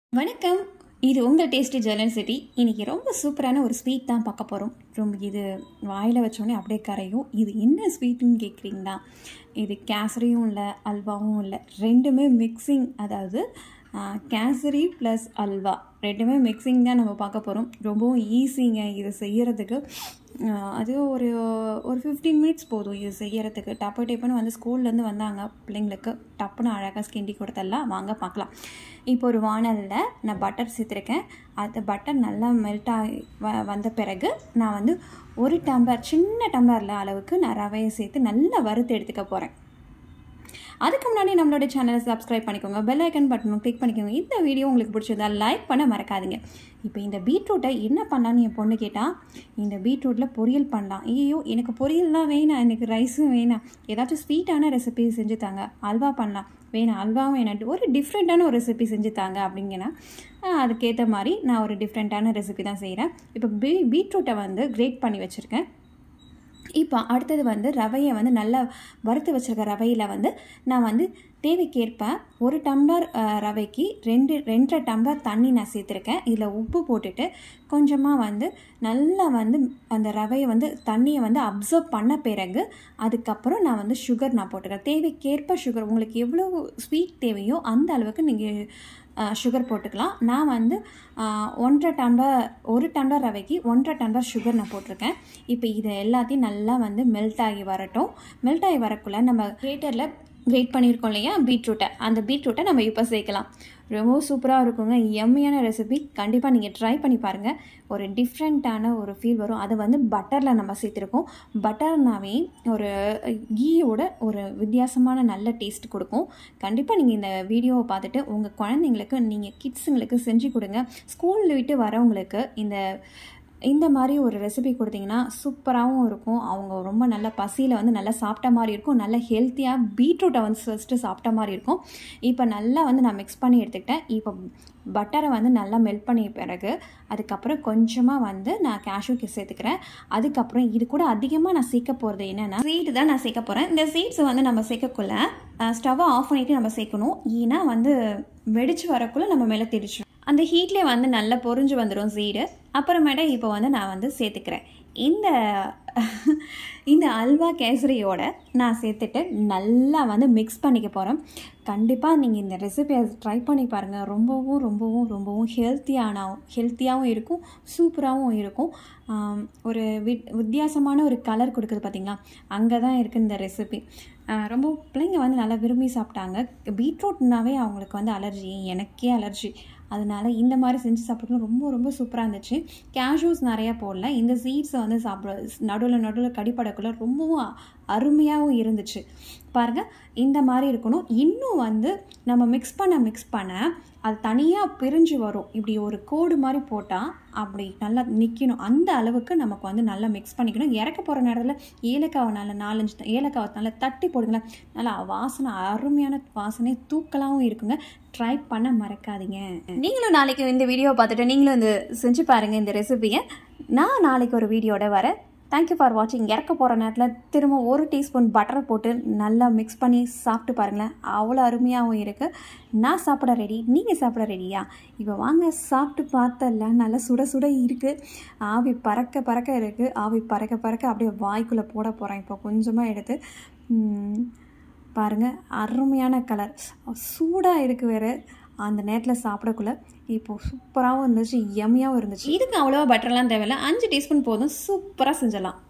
வணக்கம் இது உங்கள் டேஸ்டி ஜெர்னல் சிட்டி இன்றைக்கி ரொம்ப சூப்பரான ஒரு ஸ்வீட் தான் பார்க்க போகிறோம் ரொம்ப இது வாயில் வச்சோடனே அப்படியே கரையும் இது என்ன ஸ்வீட்டுன்னு கேட்குறீங்களா இது கேசரியும் இல்லை அல்வாவும் இல்லை ரெண்டுமே மிக்சிங் அதாவது ஆ, கேசரி ப்ளஸ் அல்வா ரெண்டுமே மிக்சிங் தான் நம்ம பார்க்க போகிறோம் ரொம்பவும் ஈஸிங்க இது செய்யறதுக்கு ஆ, அது ஒரு ஒரு ஃபிஃப்டீன் மினிட்ஸ் போதும் இது செய்யறதுக்கு டப்பு டப்புன்னு வந்து ஸ்கூல்லேருந்து வந்தாங்க பிள்ளைங்களுக்கு டப்புன்னு அழகாக ஸ்கிண்டி கொடுத்தெல்லாம் வாங்க பார்க்கலாம் இப்போ ஒரு வானலில் நான் பட்டர் சேர்த்துருக்கேன் அது பட்டர் நல்லா மெல்ட் ஆகி வ வந்த பிறகு நான் வந்து ஒரு டம்ளர் சின்ன டம்ளரில் அளவுக்கு நான் ரவையை சேர்த்து நல்லா வறுத்து எடுத்துக்க போகிறேன் அதுக்கு முன்னாடி நம்மளோட சேனலை சப்ஸ்கிரைப் பண்ணிக்கோங்க பெல் ஐக்கன் பட்டனும் கிளிக் பண்ணிக்கோங்க இந்த வீடியோ உங்களுக்கு பிடிச்சிருந்தா லைக் பண்ண மறக்காதீங்க இப்போ இந்த பீட்ரூட்டை என்ன பண்ணலான்னு என் பொண்ணு கேட்டால் இந்த பீட்ரூட்டில் பொரியல் பண்ணலாம் ஐயோ எனக்கு பொரியல்லாம் வேணாம் எனக்கு ரைஸும் வேணாம் ஏதாச்சும் ஸ்வீட்டான ரெசிபி செஞ்சு தாங்க அல்வா பண்ணலாம் வேணாம் அல்வாவும் வேணாம் ஒரு டிஃப்ரெண்ட்டான ஒரு ரெசிபி செஞ்சு தாங்க அப்படிங்கன்னா ஆஹ், அதுக்கேற்ற மாதிரி நான் ஒரு டிஃப்ரெண்ட்டான ரெசிபி தான் செய்கிறேன் இப்போ பீ பீட்ரூட்டை வந்து கிரேட் பண்ணி வச்சுருக்கேன் இப்போ அடுத்தது வந்து ரவையை வந்து நல்லா வறுத்து வச்சிருக்க ரவையில் வந்து நான் வந்து தேவைக்கேற்ப ஒரு டம்ளர் அஹ், ரவைக்கு ரெண்டு ரெண்டரை டம்ளர் தண்ணி நான் சேர்த்துருக்கேன் இதில் உப்பு போட்டுட்டு கொஞ்சமாக வந்து நல்லா வந்து அந்த ரவையை வந்து தண்ணியை வந்து அப்சர்வ் பண்ண பிறகு அதுக்கப்புறம் நான் வந்து சுகர் நான் போட்டுக்கிறேன் தேவைக்கேற்ப சுகர் உங்களுக்கு எவ்வளோ ஸ்வீட் தேவையோ அந்த அளவுக்கு நீங்கள் சுகர் போட்டுக்கலாம் நான் வந்து ஆஹ், ஒன்றரை டம்ளர் ஒரு டம்ளர் ரவைக்கு ஒன்றரை டம்ளர் சுகர் நான் போட்டிருக்கேன் இப்போ இதை எல்லாத்தையும் நல்லா வந்து மெல்ட் ஆகி வரட்டும் மெல்ட் ஆகி வரக்குள்ள நம்ம கிரேட்டரில் கிரேட் பண்ணியிருக்கோம் இல்லையா பீட்ரூட்டை அந்த பீட்ரூட்டை நம்ம இப்போ சேர்க்கலாம் ரொம்ப சூப்பராக இருக்குங்க எம்மியான ரெசிபி கண்டிப்பாக நீங்கள் ட்ரை பண்ணி பாருங்கள் ஒரு டிஃப்ரெண்ட்டான ஒரு ஃபீல் வரும் அதை வந்து பட்டரில் நம்ம சேர்த்துருக்கோம் பட்டர்னாவே ஒரு கீயோட ஒரு வித்தியாசமான நல்ல டேஸ்ட் கொடுக்கும் கண்டிப்பாக நீங்கள் இந்த வீடியோவை பார்த்துட்டு உங்கள் குழந்தைங்களுக்கு நீங்கள் கிட்ஸுங்களுக்கு செஞ்சு கொடுங்க ஸ்கூலில் விட்டு வரவங்களுக்கு இந்த இந்த மாதிரி ஒரு ரெசிபி கொடுத்தீங்கன்னா சூப்பராகவும் இருக்கும் அவங்க ரொம்ப நல்ல பசியில் வந்து நல்லா சாப்பிட்ட மாதிரி இருக்கும் நல்ல ஹெல்த்தியாக பீட்ரூட்டை வந்து ஃபஸ்ட்டு சாப்பிட்ட மாதிரி இருக்கும் இப்போ நல்லா வந்து நான் மிக்ஸ் பண்ணி எடுத்துக்கிட்டேன் இப்போ பட்டரை வந்து நல்லா மெல்ட் பண்ணிய பிறகு அதுக்கப்புறம் கொஞ்சமாக வந்து நான் கேஷ்யூக்கு சேர்த்துக்கிறேன் அதுக்கப்புறம் இது கூட அதிகமாக நான் சேர்க்க போகிறது என்னென்னா சீடு தான் நான் சேர்க்க போகிறேன் இந்த சீட்ஸ் வந்து நம்ம சேர்க்கக்குள்ள ஸ்டவ்வை ஆஃப் பண்ணிவிட்டு நம்ம சேர்க்கணும் ஏன்னா வந்து வெடிச்சு வரக்குள்ளே நம்ம மேலே தெரிச்சிடும் அந்த ஹீட்லேயே வந்து நல்லா பொரிஞ்சு வந்துடும் சீடு அப்புறமேட்ட இப்போ வந்து நான் வந்து சேர்த்துக்கிறேன் இந்த இந்த அல்வா கேசரியோட நான் சேர்த்துட்டு நல்லா வந்து மிக்ஸ் பண்ணிக்க போகிறேன் கண்டிப்பாக நீங்கள் இந்த ரெசிபியை ட்ரை பண்ணி பாருங்கள் ரொம்பவும் ரொம்பவும் ரொம்பவும் ஹெல்த்தியான ஹெல்த்தியாகவும் இருக்கும் சூப்பராகவும் இருக்கும் ஆம், ஒரு வித் வித்தியாசமான ஒரு கலர் கொடுக்குது பார்த்தீங்களா அங்கே தான் இருக்குது இந்த ரெசிபி ரொம்ப பிள்ளைங்க வந்து நல்லா விரும்பி சாப்பிட்டாங்க பீட்ரூட்னாவே அவங்களுக்கு வந்து அலர்ஜி எனக்கே அலர்ஜி அதனால இந்த மாதிரி செஞ்சு சாப்பிட்றது ரொம்ப ரொம்ப சூப்பராக இருந்துச்சு கேஷ்யூஸ் நிறையா போடல இந்த சீட்ஸை வந்து சாப்பிட நடுவில் நடுவில் கடிப்படக்குள்ள ரொம்பவும் அ- அருமையாகவும் இருந்துச்சு பாருங்கள் இந்த மாதிரி இருக்கணும் இன்னும் வந்து நம்ம மிக்ஸ் பண்ண மிக்ஸ் பண்ண அது தனியாக பிரிஞ்சு வரும் இப்படி ஒரு கோடு மாதிரி போட்டால் அப்படி நல்லா நிற்கணும் அந்த அளவுக்கு நமக்கு வந்து நல்லா மிக்ஸ் பண்ணிக்கணும் இறக்க போகிற நேரத்தில் ஏலக்காவை நல்லா நாலஞ்சு த- ஏலக்காவை நல்லா தட்டி போடுங்களேன் நல்லா வாசனை அருமையான வாசனை தூக்கலாகவும் இருக்குங்க ட்ரை பண்ண மறக்காதீங்க நீங்களும் நாளைக்கு இந்த வீடியோ பார்த்துட்டு நீங்களும் இந்த செஞ்சு பாருங்கள் இந்த ரெசிபியை நான் நாளைக்கு ஒரு வீடியோட வரேன் தேங்க்யூ ஃபார் வாட்சிங் இறக்க போகிற நேரத்தில் திரும்ப ஒரு டீஸ்பூன் பட்டரை போட்டு நல்லா மிக்ஸ் பண்ணி சாப்பிட்டு பாருங்களேன் அவ்வளோ அருமையாகவும் இருக்குது நான் சாப்பிட ரெடி நீங்கள் சாப்பிட ரெடியா இப்போ வாங்க சாப்பிட்டு பார்த்தல நல்லா சுட சுட இருக்குது ஆவி பறக்க பறக்க இருக்குது ஆவி பறக்க பறக்க அப்படியே வாய்க்குள்ளே போட போகிறேன் இப்போ கொஞ்சமாக எடுத்து ம், பாருங்க அருமையான கலர் சூடாக இருக்குது வேறு அந்த நேரத்தில் சாப்பிடக்குள்ள இப்போ சூப்பராகவும் இருந்துச்சு எம்மியாகவும் இருந்துச்சு இதுக்கு அவ்வளோவா பட்டர்லாம் தேவையில்ல அஞ்சு டீஸ்பூன் போதும் சூப்பராக செஞ்சிடலாம்